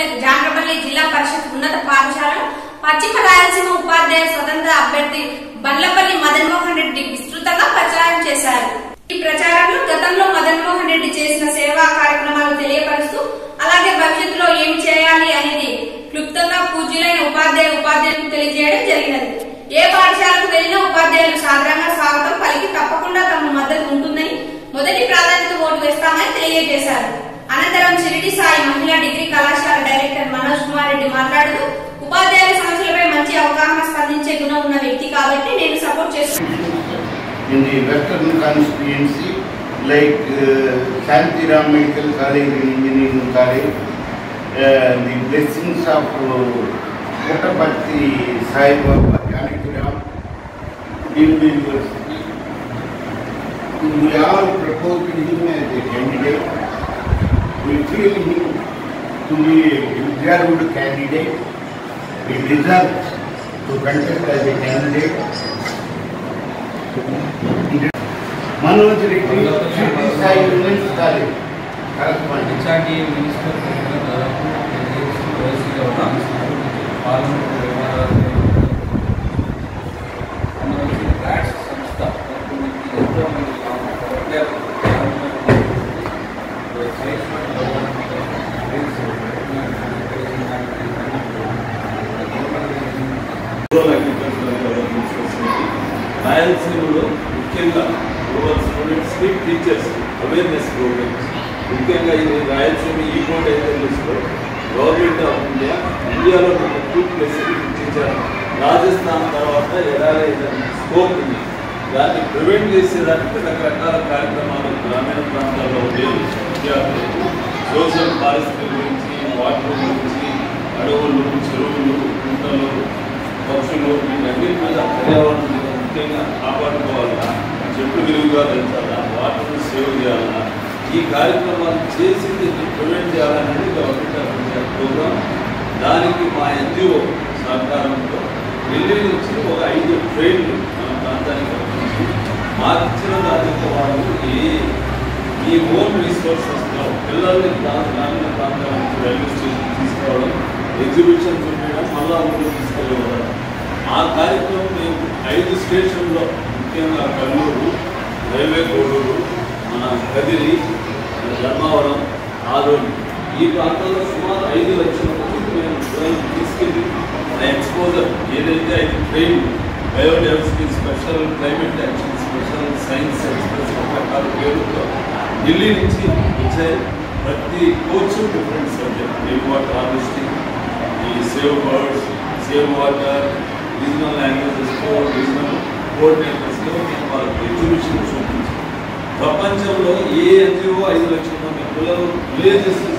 జాండ్రపల్లి జిల్లా పరిషత్ ఉన్నత పాఠశాలలో పశ్చిమ రాయలసీమ ఉపాధ్యాయ స్వతంత్ర అభ్యర్థి బండ్లపల్లి మదన్ మోహన్ రెడ్డి విస్తృతంగా ప్రచారం చేశారు ఈ ప్రచారంలో గతంలో మదన్ మోహన్ రెడ్డి చేసిన సేవా కార్యక్రమాలు తెలియపరుస్తూ అలాగే భవిష్యత్తులో ఏమి చేయాలి అనేది క్లుప్తంగా పూజ్యులైన ఉపాధ్యాయ ఉపాధ్యాయులకు తెలియజేయడం జరిగినది ఏ పాఠశాలకు వెళ్లినా ఉపాధ్యాయులు సాధారణంగా స్వాగతం పలికి తప్పకుండా తమ మద్దతు ఉంటుందని మొదటి ప్రాధాన్యత ఓటు వేస్తామని తెలియజేశారు అనంతరం షిరిడి సాయి మహిళా డిగ్రీ కళాశాల డైరెక్టర్ మనోజ్ కుమార్ రెడ్డి మాట్లాడుతూ ఉపాధ్యాయుల సమస్యలపై మంచి అవగాహన స్పందించే గుణం ఉన్న వ్యక్తి కాబట్టి నేను సపోర్ట్ చేస్తున్నాను in the western constituency like uh, Shantiram Medical College and Engineering College, uh, the blessings of uh, Puttaparthi Sai Baba Janakiram, Deemed University. We all proposed him as a candidate. We feel him to be a deserved candidate. He deserves to contest as a candidate. Manoj Reddy city Sai women's college correspondent HRD minister దగ్గర దాదాపు ten years వయసులో ఉన్నాను parliament వ్యవహారాలు అందువల్ల flats సంస్థ తరపు నుంచి ఎంతో మంది రూరల్ అగ్రికల్చరల్ డెవలప్మెంట్ సొసైటీ రాయలసీమలో ముఖ్యంగా రూరల్ స్టూడెంట్స్కి టీచర్స్ అవేర్నెస్ ప్రోగ్రామ్స్ ముఖ్యంగా ఇది రాయలసీమ ఈ కోడ్ లిస్ట్లో గవర్నమెంట్ ఆఫ్ ఇండియా ఇండియాలో ఒక టూ ప్లేస్ గుర్తించారు రాజస్థాన్ తర్వాత ఎడారి స్కోప్ ఉంది దాన్ని ప్రివెంట్ చేసేదానికి రకరకాల కార్యక్రమాలు గ్రామీణ ప్రాంతాల్లో ఉండేవి విద్యార్థులకు సోషల్ పారిస్థితి గురించి వాటర్ గురించి అడవులు చెరువులు కుంటలు పక్షులు వీటన్నిటి మీద పర్యావరణం మీద ముఖ్యంగా కాపాడుకోవాలన్నా చెట్లు విలువగా పెంచాలా వాటర్ని సేవ్ చేయాలన్నా ఈ కార్యక్రమాలు చేసి దీన్ని ప్రివెంట్ చేయాలనేది గవర్నమెంట్ ఆఫ్ ఇండియా ప్రోగ్రామ్ దానికి మా ఎన్జిఓ సహకారంతో ఢిల్లీ నుంచి ఒక ఐదు ట్రైన్లు మన ప్రాంతానికి పంపించి మాకు ఇచ్చిన బాధ్యత వాళ్ళు ఈ ఈ ఓన్ రిసోర్సెస్లో పిల్లల్ని గ్రా- గ్రామీణ ప్రాంతాల నుంచి రైల్వే స్టేషన్ తీసుకురావడం ఎగ్జిబిషన్ చూపించడం మళ్ళా ఊరు తీసుకెళ్ళవడం ఆ కార్యక్రమం మేము ఐదు స్టేషన్లో ముఖ్యంగా కల్లూరు రైల్వే కోడూరు మన కదిరి మన ధర్మవరం ఆదోని ఈ ప్రాంతాల్లో సుమారు ఐదు లక్షల మందికి మేము పిల్లల్ని తీసుకెళ్ళి ఆ ఎక్స్పోజర్ ఏదైతే ఐదు train biodiversity special climate action special science express రకరకాల పేరుతో ఢిల్లీ నుంచి వచ్చే ప్రతి coach different subject rain water harvesting ఈ save birds save water regional languages regional కోఆర్డినేటర్స్లో మేము వాళ్ళకి ఎగ్జిబిషన్ చూపించాం ప్రపంచంలో ఏ ఎన్జిఓ ఐదు లక్షల మంది పిల్లలు విలేజెస్